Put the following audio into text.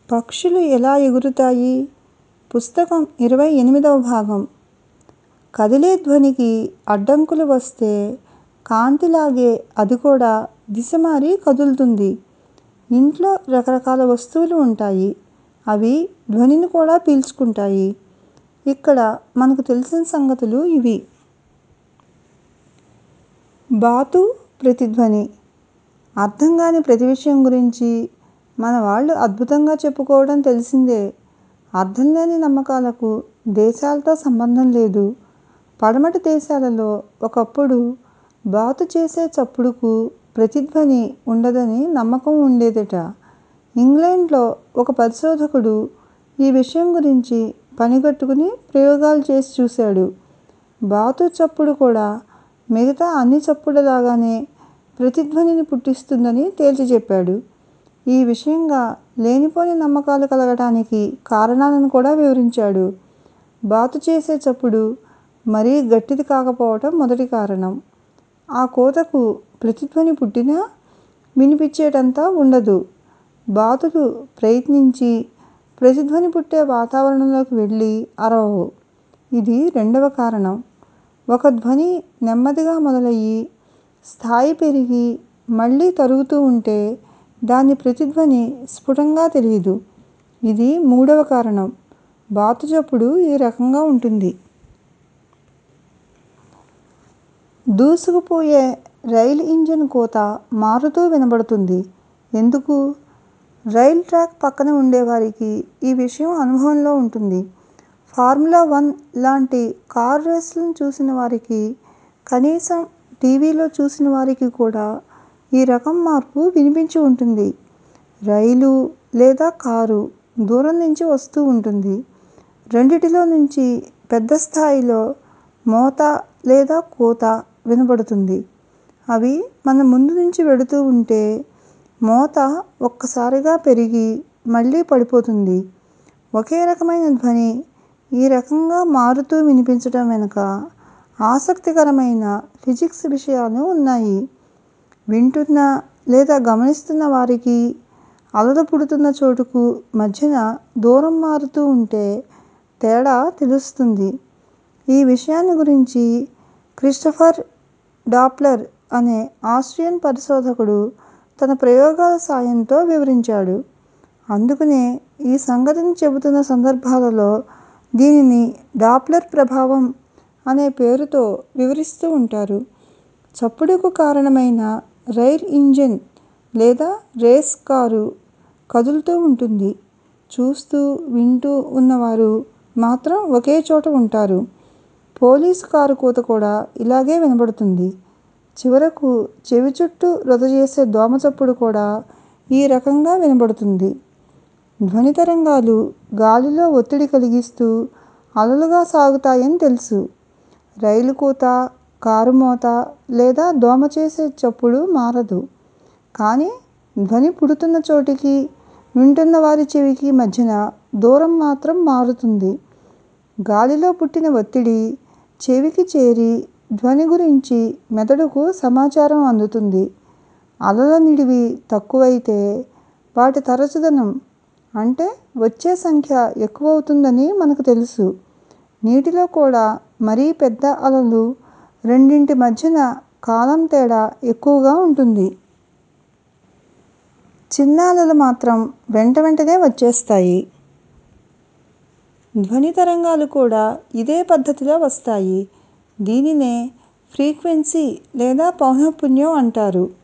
పక్షులు ఎలా ఎగురుతాయి పుస్తకం ఇరవై ఎనిమిదవ భాగం కదిలే ధ్వనికి అడ్డంకులు వస్తే కాంతిలాగే అది కూడా దిశ మారి కదులుతుంది ఇంట్లో రకరకాల వస్తువులు ఉంటాయి అవి ధ్వనిని కూడా పీల్చుకుంటాయి ఇక్కడ మనకు తెలిసిన సంగతులు ఇవి బాతు ప్రతిధ్వని అర్థం కాని ప్రతి విషయం గురించి మన వాళ్ళు అద్భుతంగా చెప్పుకోవడం తెలిసిందే అర్థం లేని నమ్మకాలకు దేశాలతో సంబంధం లేదు పడమటి దేశాలలో ఒకప్పుడు బాతు చేసే చప్పుడుకు ప్రతిధ్వని ఉండదని నమ్మకం ఉండేదట ఇంగ్లాండ్లో ఒక పరిశోధకుడు ఈ విషయం గురించి పనిగట్టుకుని ప్రయోగాలు చేసి చూశాడు బాతు చప్పుడు కూడా మిగతా అన్ని చప్పుళ్ళలాగానే ప్రతిధ్వనిని పుట్టిస్తుందని తేల్చి చెప్పాడు ఈ విషయంగా లేనిపోని నమ్మకాలు కలగటానికి కారణాలను కూడా వివరించాడు బాతు చేసే చప్పుడు మరీ గట్టిది కాకపోవటం మొదటి కారణం ఆ కోతకు ప్రతిధ్వని పుట్టినా వినిపించేటంత ఉండదు బాతులు ప్రయత్నించి ప్రతిధ్వని పుట్టే వాతావరణంలోకి వెళ్ళి అరవవు ఇది రెండవ కారణం ఒక ధ్వని నెమ్మదిగా మొదలయ్యి స్థాయి పెరిగి మళ్ళీ తరుగుతూ ఉంటే దాని ప్రతిధ్వని స్ఫుటంగా తెలియదు ఇది మూడవ కారణం బాతు చప్పుడు ఈ రకంగా ఉంటుంది దూసుకుపోయే రైలు ఇంజిన్ కోత మారుతూ వినబడుతుంది ఎందుకు రైలు ట్రాక్ పక్కన ఉండేవారికి ఈ విషయం అనుభవంలో ఉంటుంది ఫార్ములా వన్ లాంటి కారు రేసులను చూసిన వారికి కనీసం టీవీలో చూసిన వారికి కూడా ఈ రకం మార్పు వినిపించి ఉంటుంది రైలు లేదా కారు దూరం నుంచి వస్తూ ఉంటుంది రెండిటిలో నుంచి పెద్ద స్థాయిలో మోత లేదా కూత వినబడుతుంది అవి మన ముందు నుంచి వెడుతూ ఉంటే మోత ఒక్కసారిగా పెరిగి మళ్ళీ పడిపోతుంది ఒకే రకమైన ధ్వని ఈ రకంగా మారుతూ వినిపించటం వెనుక ఆసక్తికరమైన ఫిజిక్స్ విషయాలు ఉన్నాయి వింటున్న లేదా గమనిస్తున్న వారికి అలలు పుడుతున్న చోటుకు మధ్యన దూరం మారుతూ ఉంటే తేడా తెలుస్తుంది ఈ విషయాన్ని గురించి క్రిస్టఫర్ డాప్లర్ అనే ఆస్ట్రియన్ పరిశోధకుడు తన ప్రయోగాల సాయంతో వివరించాడు అందుకనే ఈ సంగతిని చెబుతున్న సందర్భాలలో దీనిని డాప్లర్ ప్రభావం అనే పేరుతో వివరిస్తూ ఉంటారు చప్పుడుకు కారణమైన రైల్ ఇంజిన్ లేదా రేస్ కారు కదులుతూ ఉంటుంది చూస్తూ వింటూ ఉన్నవారు మాత్రం ఒకే చోట ఉంటారు పోలీసు కారు కూత కూడా ఇలాగే వినబడుతుంది చివరకు చెవి చుట్టూ రొదజేసే దోమ చప్పుడు కూడా ఈ రకంగా వినబడుతుంది ధ్వని తరంగాలు గాలిలో ఒత్తిడి కలిగిస్తూ అలలుగా సాగుతాయని తెలుసు రైలు కూత కారు మోత లేదా దోమ చేసే చప్పుడు మారదు కానీ ధ్వని పుడుతున్న చోటికి వింటున్న వారి చెవికి మధ్యన దూరం మాత్రం మారుతుంది గాలిలో పుట్టిన ఒత్తిడి చెవికి చేరి ధ్వని గురించి మెదడుకు సమాచారం అందుతుంది అలల నిడివి తక్కువైతే వాటి తరచుదనం అంటే వచ్చే సంఖ్య ఎక్కువవుతుందని మనకు తెలుసు నీటిలో కూడా మరీ పెద్ద అలలు రెండింటి మధ్యన కాలం తేడా ఎక్కువగా ఉంటుంది చిన్న అలలు మాత్రం వెంట వెంటనే వచ్చేస్తాయి ధ్వని తరంగాలు కూడా ఇదే పద్ధతిలో వస్తాయి దీనినే ఫ్రీక్వెన్సీ లేదా పౌనఃపున్యం అంటారు